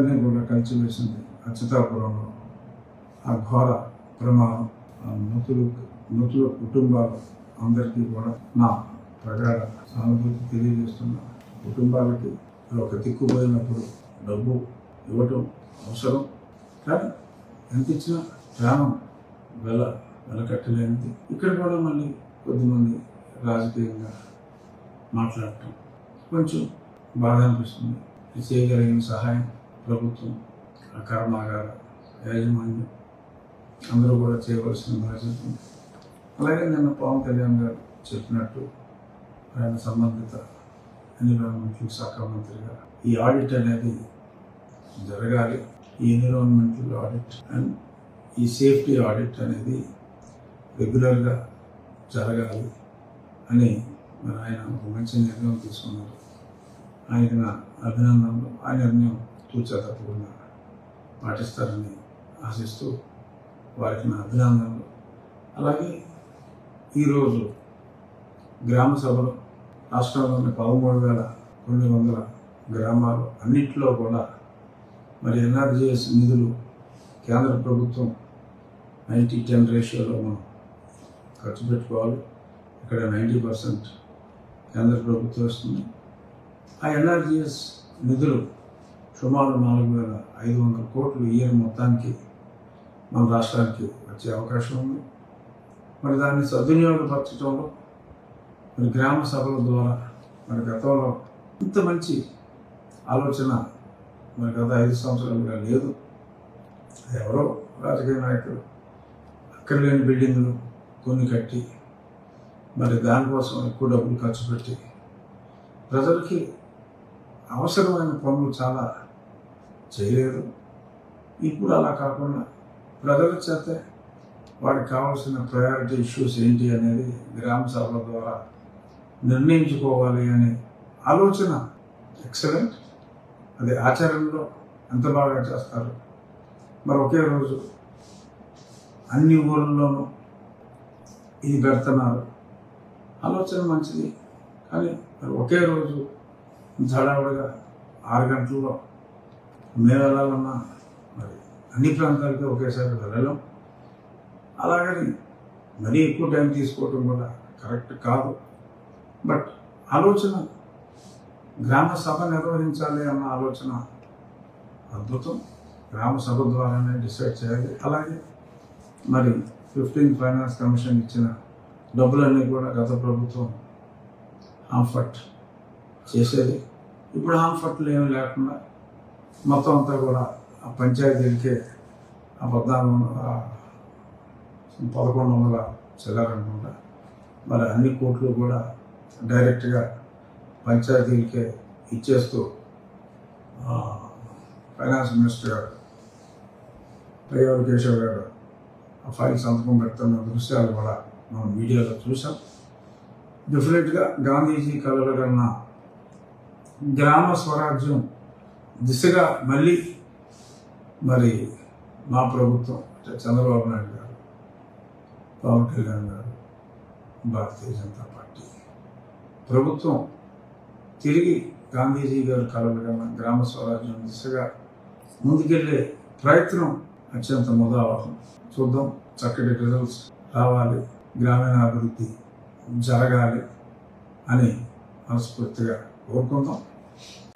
అందరినీ కూడా కలిసివేసింది అచ్యుతాపురంలో ఆ ఘోర ప్రమాదం ఆ మృతులు మృతుల కుటుంబాలు అందరికీ కూడా నా ప్రగాఢ సానుభూతి తెలియజేస్తున్న కుటుంబాలకి ఒక దిక్కుపోయినప్పుడు డబ్బు ఇవ్వటం అవసరం కానీ ఎంత ఇచ్చినా ప్రాణం వెల వెలకట్టలేనిది ఇక్కడ కూడా మళ్ళీ కొద్దిమంది రాజకీయంగా మాట్లాడటం కొంచెం బాధ అనిపిస్తుంది ఇది చేయగలిగిన సహాయం ప్రభుత్వం ఆ కర్మాగార యాజమాన్యం అందరూ కూడా చేయవలసిన బాధ్యత ఉంది అలాగే నిన్న పవన్ కళ్యాణ్ గారు చెప్పినట్టు ఆయన సంబంధిత ఎన్విరాన్మెంటల్ శాఖ మంత్రిగా ఈ ఆడిట్ అనేది జరగాలి ఈ ఎన్విరాన్మెంటల్ ఆడిట్ అండ్ ఈ సేఫ్టీ ఆడిట్ అనేది రెగ్యులర్గా జరగాలి అని మరి ఆయన ఒక మంచి నిర్ణయం తీసుకున్నారు ఆయనకు నా అభినందనలు ఆ నిర్ణయం తూచా తప్పకుండా పాటిస్తారని ఆశిస్తూ వారికి నా అభినందనలు అలాగే ఈరోజు గ్రామ సభలో రాష్ట్రంలోని పదమూడు వేల రెండు వందల గ్రామాలు అన్నింటిలో కూడా మరి ఎన్ఆర్జీఎస్ నిధులు కేంద్ర ప్రభుత్వం నైంటీ టెన్ రేషియోలో మనం ఖర్చు పెట్టుకోవాలి ఇక్కడ నైంటీ పర్సెంట్ కేంద్ర ప్రభుత్వం వస్తుంది ఆ ఎన్ఆర్జీఎస్ నిధులు సుమారు నాలుగు వేల ఐదు వందల కోట్లు ఇయర్ మొత్తానికి మన రాష్ట్రానికి వచ్చే అవకాశం ఉంది మరి దాన్ని సద్వినియోగపరచడంలో మరి గ్రామ సభల ద్వారా మరి గతంలో ఇంత మంచి ఆలోచన మరి గత ఐదు సంవత్సరాలుగా లేదు ఎవరో రాజకీయ నాయకులు అక్కడ లేని బిల్డింగులు కొన్ని కట్టి మరి దానికోసం ఎక్కువ డబ్బులు ఖర్చు పెట్టి ప్రజలకి అవసరమైన పనులు చాలా చేయలేదు ఇప్పుడు అలా కాకుండా ప్రజల చేత వాడికి కావాల్సిన ప్రయారిటీ ఇష్యూస్ ఏంటి అనేది గ్రామ సభల ద్వారా నిర్ణయించుకోవాలి అనే ఆలోచన ఎక్సలెంట్ అది ఆచరణలో ఎంత బాగా చేస్తారు మరి ఒకే రోజు అన్ని ఊళ్ళలోనూ ఇది పెడుతున్నారు ఆలోచన మంచిది కానీ మరి ఒకే రోజు హడావుడిగా ఆరు గంటల్లో మేము వెళ్ళాలన్నా మరి అన్ని ప్రాంతాలకి ఒకేసారి వెళ్ళలేం అలాగని మరీ ఎక్కువ టైం తీసుకోవటం కూడా కరెక్ట్ కాదు బట్ ఆలోచన గ్రామ సభ నిర్వహించాలి అన్న ఆలోచన అద్భుతం గ్రామ సభ ద్వారానే డిసైడ్ చేయాలి అలాగే మరి ఫిఫ్టీన్ ఫైనాన్స్ కమిషన్ ఇచ్చిన డబ్బులన్నీ కూడా గత ప్రభుత్వం హాంఫర్ట్ చేసేది ఇప్పుడు హాంఫర్ట్లు ఏమి లేకుండా మొత్తం అంతా కూడా ఆ పంచాయతీలకే ఆ పద్నాలుగు వందల పదకొండు వందల చిల్లరనుకుంటా మరి అన్ని కోట్లు కూడా డైరెక్ట్గా పంచాయతీలకే ఇచ్చేస్తూ ఆ, ఫైనాన్స్ మినిస్టర్ గారు పయ్యారు కేశవ్ గారు ఆ ఫైల్ సంతకం పెడుతున్న దృశ్యాలు కూడా మనం మీడియాలో చూసాం డెఫినెట్గా గాంధీజీ కలలు కన్నా గ్రామ స్వరాజ్యం దిశగా మళ్ళీ మరి మా ప్రభుత్వం అంటే చంద్రబాబు నాయుడు గారు పవన్ కళ్యాణ్ గారు భారతీయ జనతా పార్టీ ప్రభుత్వం తిరిగి గాంధీజీ గారు కలలు కన్నా గ్రామ స్వరాజ్యం దిశగా ముందుకెళ్ళే ప్రయత్నం అత్యంత ముదావహం చూద్దాం చక్కటి రిజల్ట్స్ రావాలి గ్రామీణాభివృద్ధి జరగాలి అని మనస్ఫూర్తిగా కోరుకుందాం